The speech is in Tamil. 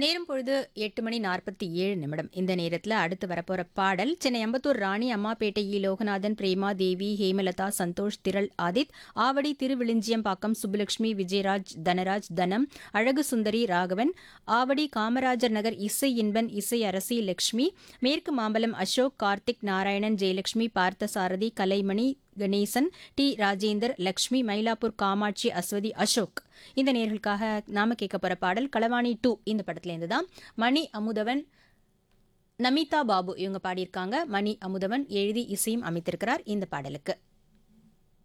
நேரம் பொழுது எட்டு மணி நாற்பத்தி ஏழு நிமிடம் இந்த நேரத்தில் அடுத்து வரப்போற பாடல் சென்னை அம்பத்தூர் ராணி அம்மாப்பேட்டை இ. லோகநாதன் பிரேமா தேவி ஹேமலதா சந்தோஷ் திரள் ஆதித் ஆவடி திருவிழிஞ்சியம்பாக்கம் சுப்புலட்சுமி விஜயராஜ் தனராஜ் தனம் அழகு சுந்தரி ராகவன் ஆவடி காமராஜர் நகர் இசை இன்பன் இசை அரசி லட்சுமி மேற்கு மாம்பலம் அசோக் கார்த்திக் நாராயணன் ஜெயலட்சுமி பார்த்தசாரதி கலைமணி கணேசன் டி ராஜேந்தர் லக்ஷ்மி மயிலாப்பூர் காமாட்சி அஸ்வதி அசோக் இந்த நேர்களுக்காக நாம கேட்க போற பாடல் களவாணி டூ இந்த படத்துல இருந்து தான் மணி அமுதவன் நமிதா பாபு இவங்க பாடியிருக்காங்க மணி அமுதவன் எழுதி இசையும் அமைத்திருக்கிறார் இந்த பாடலுக்கு